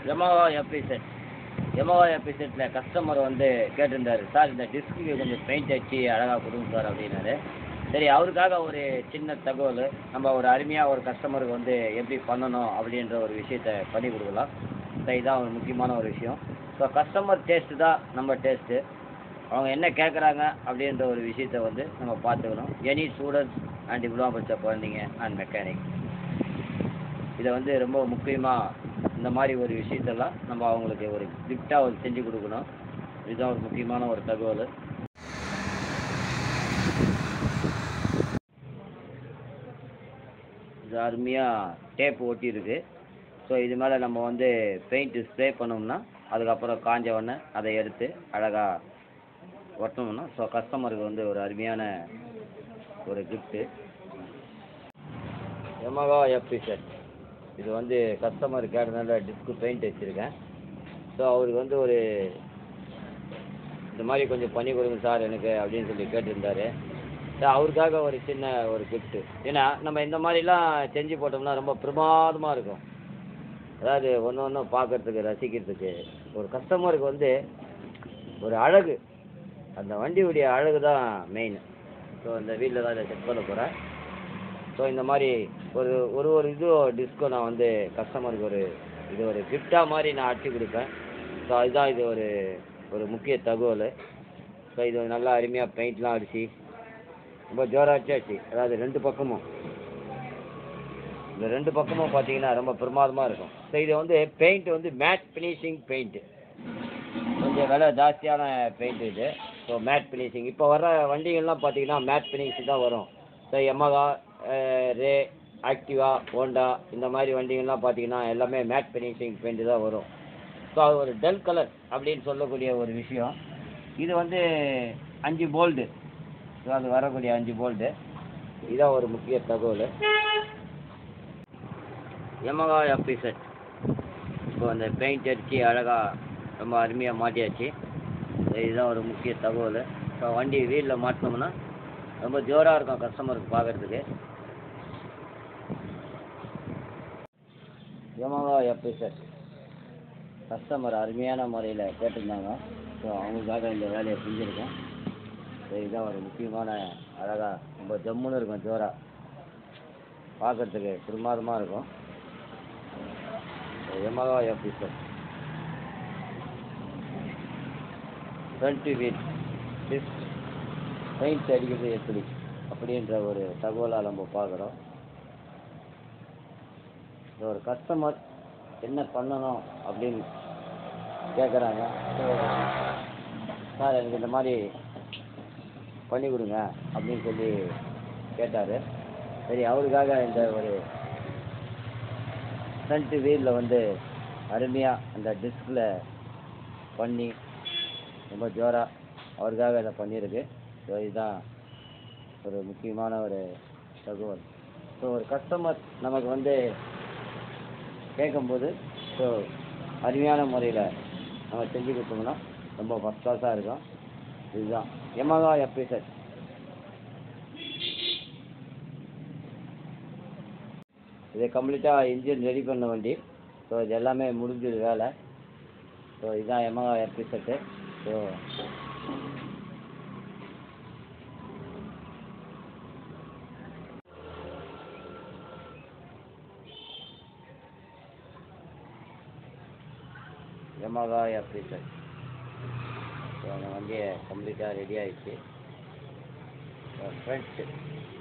எமோவா எபிசெட் எமோவா எபிசெட்டில் customer வந்து கேட்டிருந்தாரு sir இந்த டிஸ்க்கு கொஞ்சம் பெயிண்ட் அடிச்சு அழகாக கொடுங்க சார் அப்படின்னாரு சரி அவருக்காக ஒரு சின்ன தகவல் நம்ம ஒரு அருமையாக ஒரு கஸ்டமருக்கு வந்து எப்படி பண்ணணும் அப்படின்ற ஒரு விஷயத்த பண்ணி கொடுக்கலாம் ஸோ இதுதான் ஒரு முக்கியமான ஒரு விஷயம் ஸோ கஸ்டமர் டேஸ்ட்டு தான் நம்ம டேஸ்ட்டு அவங்க என்ன கேட்குறாங்க அப்படின்ற ஒரு விஷயத்த வந்து நம்ம பார்த்துக்கணும் எனி ஸ்டூடெண்ட்ஸ் அண்ட் டிப்ளமா படித்த குழந்தைங்க அண்ட் மெக்கானிக் இதை வந்து ரொம்ப முக்கியமாக இந்த மாதிரி ஒரு விஷயத்தெல்லாம் நம்ம அவங்களுக்கு ஒரு கிஃப்டாக ஒரு செஞ்சு கொடுக்கணும் இதுதான் ஒரு முக்கியமான ஒரு தகவல் இது அருமையாக டேப் ஒட்டியிருக்கு ஸோ இது மேலே நம்ம வந்து பெயிண்ட் ஸ்ப்ரே பண்ணோம்னா அதுக்கப்புறம் காஞ்ச உடனே அதை எடுத்து அழகாக ஒட்டணும்னா ஸோ கஸ்டமருக்கு வந்து ஒரு அருமையான ஒரு கிஃப்ட்டு எமகா எஃபி செட் இது வந்து கஸ்டமர் கேட்டதுனால டிஸ்க்கு பெயிண்ட் வச்சுருக்கேன் ஸோ அவருக்கு வந்து ஒரு இந்த மாதிரி கொஞ்சம் பண்ணி கொடுங்க சார் எனக்கு அப்படின்னு சொல்லி கேட்டிருந்தாரு ஸோ அவருக்காக ஒரு சின்ன ஒரு கிஃப்ட்டு ஏன்னா நம்ம இந்த மாதிரிலாம் செஞ்சு போட்டோம்னா ரொம்ப பிரமாதமாக இருக்கும் அதாவது ஒன்று ஒன்று பார்க்கறதுக்கு ரசிக்கிறதுக்கு ஒரு கஸ்டமருக்கு வந்து ஒரு அழகு அந்த வண்டியுடைய அழகு தான் மெயின் ஸோ இந்த வீட்டில் தான் இதை செக் பண்ண போகிறேன் ஸோ இந்த மாதிரி ஒரு ஒரு ஒரு இது டிஸ்கோ நான் வந்து கஸ்டமருக்கு ஒரு இது ஒரு கிஃப்டாக மாதிரி நான் அடிச்சு கொடுப்பேன் ஸோ அதுதான் இது ஒரு ஒரு முக்கிய தகவல் ஸோ இது நல்லா அருமையாக பெயிண்ட்லாம் அடிச்சு ரொம்ப ஜோராச்சாச்சு அதாவது ரெண்டு பக்கமும் இந்த ரெண்டு பக்கமும் பார்த்தீங்கன்னா ரொம்ப பிரமாதமாக இருக்கும் ஸோ இது வந்து பெயிண்ட் வந்து மேட் ஃபினிஷிங் பெயிண்ட்டு கொஞ்சம் விலை ஜாஸ்தியான பெயிண்ட் இது ஸோ மேட் ஃபினிஷிங் இப்போ வர வண்டிகள்லாம் பார்த்தீங்கன்னா மேட் ஃபினிஷிங் தான் வரும் so Yamaha Ray Activa Honda இந்த மாதிரி வண்டிகள்லாம் பார்த்தீங்கன்னா எல்லாமே மேட் ஃபினிஷிங் பெயிண்ட் தான் வரும் ஸோ அது ஒரு டல் கலர் அப்படின்னு சொல்லக்கூடிய ஒரு விஷயம் இது வந்து அஞ்சு போல்டு ஸோ அது வரக்கூடிய அஞ்சு போல்டு இதான் ஒரு முக்கிய தகவல் எமகா எஃபி செட் இப்போ அந்த பெயிண்ட் அடித்து அழகாக ரொம்ப அருமையாக மாட்டியாச்சு So, இதுதான் ஒரு முக்கிய தகவல் ஸோ வண்டி வீலில் மாட்டினோம்னா ரொம்ப ஜோராக இருக்கும் கஸ்டமருக்கு பார்க்குறதுக்கு எமகா எஃபி செட் கஸ்டமர் அருமையான முறையில் கேட்டிருந்தாங்க ஸோ அவங்களுக்காக இந்த வேலையை செஞ்சுருக்கேன் ஸோ இதுதான் ஒரு முக்கியமான அழகாக ரொம்ப ஜம்முன்னு இருக்கும் ஜோரா பார்க்கறதுக்கு பிரமாதமாக இருக்கும் Yamaha FZ front wheel disc paint அடிக்கிறது எப்படி அப்படின்ற ஒரு தகவலாக நம்ம பார்க்குறோம் இந்த ஒரு கஸ்டமர் என்ன பண்ணணும் அப்படின்னு கேட்குறாங்க சார் எனக்கு இந்த மாதிரி பண்ணி கொடுங்க அப்படின்னு சொல்லி கேட்டார் சரி அவருக்காக இந்த ஒரு ஃப்ரண்ட் வீலில் வந்து அருமையாக அந்த டிஸ்கில் பண்ணி ரொம்ப ஜோராக அவருக்காக இதை பண்ணியிருக்கு ஸோ இதுதான் ஒரு முக்கியமான ஒரு தகவல் ஸோ ஒரு கஸ்டமர் நமக்கு வந்து கேட்கும்போது ஸோ அருமையான முறையில் நம்ம செஞ்சு கொடுத்தோம்னா ரொம்ப ஃபஸ்ட் கிளாஸாக இருக்கும் இதுதான் எமகா எபிசட் இது கம்ப்ளீட்டாக இன்ஜின் ரெடி பண்ண வண்டி ஸோ இது எல்லாமே முடிஞ்சது வேலை ஸோ இதுதான் Yamaha FZ so Yamaha FZ so அந்த வண்டியை கம்ப்ளீட்டாக ரெடி ஆயிடுச்சு ஃப்ரண்ட்